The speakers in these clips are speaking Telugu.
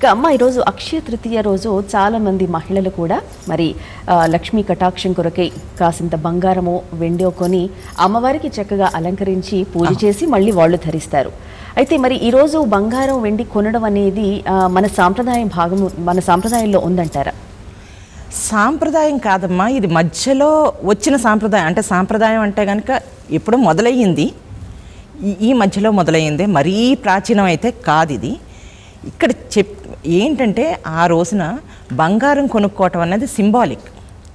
ఇక అమ్మ ఈరోజు అక్షయ తృతీయ రోజు చాలా మంది మహిళలు కూడా మరి ఆ, లక్ష్మీ కటాక్షం కొరకై కాసింత బంగారమో వెండో కొని అమ్మవారికి చక్కగా అలంకరించి పూజ చేసి మళ్ళీ వాళ్ళు ధరిస్తారు అయితే మరి ఈరోజు బంగారం వెండి కొనడం అనేది ఆ, మన సాంప్రదాయం భాగము మన సాంప్రదాయంలో ఉందంటారా సాంప్రదాయం కాదమ్మా ఇది మధ్యలో వచ్చిన సాంప్రదాయం అంటే సాంప్రదాయం అంటే కనుక ఇప్పుడు మొదలయ్యింది ఈ- ఈ మధ్యలో మొదలయ్యింది మరీ ప్రాచీనం అయితే కాదు ఇది ఇక్కడ చెప్ ఏంటంటే ఆ రోజున బంగారం కొనుక్కోవటం అనేది సింబాలిక్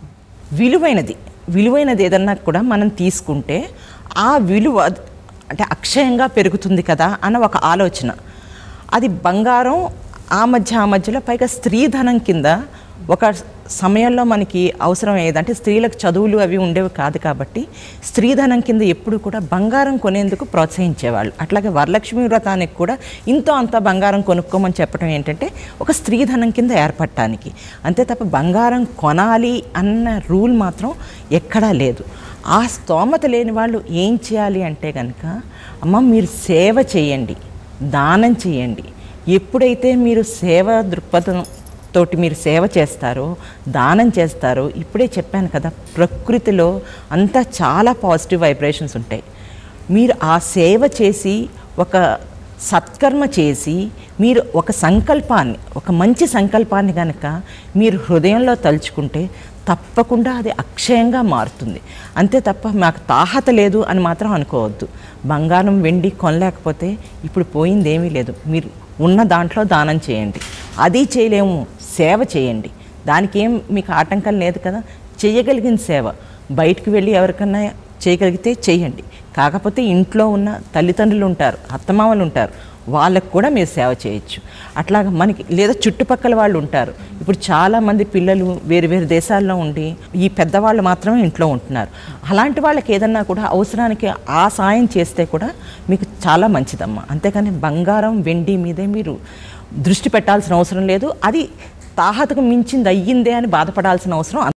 విలువైనది విలువైనది ఏదన్నా కూడా మనం తీసుకుంటే ఆ విలువ అంటే అక్షయంగా పెరుగుతుంది కదా అన్న ఒక ఆలోచన అది బంగారం ఆ మధ్య ఆ మధ్యలో పైగా స్త్రీధనం కింద ఒక సమయంలో మనకి అవసరం ఏదంటే స్త్రీలకు చదువులు అవి ఉండేవి కాదు కాబట్టి స్త్రీధనం కింద ఎప్పుడు కూడా బంగారం కొనేందుకు ప్రోత్సహించేవాళ్ళు అట్లాగే వరలక్ష్మి వ్రతానికి కూడా ఇంతో అంత బంగారం కొనుక్కోమని చెప్పడం ఏంటంటే ఒక స్త్రీధనం కింద ఏర్పడటానికి అంతే తప్ప బంగారం కొనాలి అన్న రూల్ మాత్రం ఎక్కడా లేదు ఆ స్తోమత లేని వాళ్ళు ఏం చేయాలి అంటే కనుక అమ్మ మీరు సేవ చేయండి దానం చేయండి ఎప్పుడైతే మీరు సేవ దృక్పథం తోటి మీరు సేవ చేస్తారో దానం చేస్తారో ఇప్పుడే చెప్పాను కదా ప్రకృతిలో అంతా చాలా పాజిటివ్ వైబ్రేషన్స్ ఉంటాయి మీరు ఆ సేవ చేసి ఒక సత్కర్మ చేసి మీరు ఒక సంకల్పాన్ని ఒక మంచి సంకల్పాన్ని కనుక మీరు హృదయంలో తలుచుకుంటే తప్పకుండా అది అక్షయంగా మారుతుంది అంతే తప్ప మాకు తాహత లేదు అని మాత్రం అనుకోవద్దు బంగారం వెండి కొనలేకపోతే ఇప్పుడు పోయింది ఏమీ లేదు మీరు ఉన్న దాంట్లో దానం చేయండి అది చేయలేము సేవ చేయండి దానికి ఏం మీకు ఆటంకం లేదు కదా చేయగలిగిన సేవ బయటికి వెళ్ళి ఎవరికన్నా చేయగలిగితే చేయండి కాకపోతే ఇంట్లో ఉన్న తల్లిదండ్రులు ఉంటారు అత్తమామలు ఉంటారు వాళ్ళకు కూడా మీరు సేవ చేయొచ్చు అట్లాగా మనకి లేదా చుట్టుపక్కల వాళ్ళు ఉంటారు ఇప్పుడు చాలామంది పిల్లలు వేరు వేరు దేశాల్లో ఉండి ఈ పెద్దవాళ్ళు మాత్రమే ఇంట్లో ఉంటున్నారు అలాంటి వాళ్ళకి ఏదన్నా కూడా అవసరానికి ఆ సాయం చేస్తే కూడా మీకు చాలా మంచిదమ్మా అంతేకాని బంగారం వెండి మీదే మీరు దృష్టి పెట్టాల్సిన అవసరం లేదు అది తాహతకు మించింది అయ్యిందే అని బాధపడాల్సిన అవసరం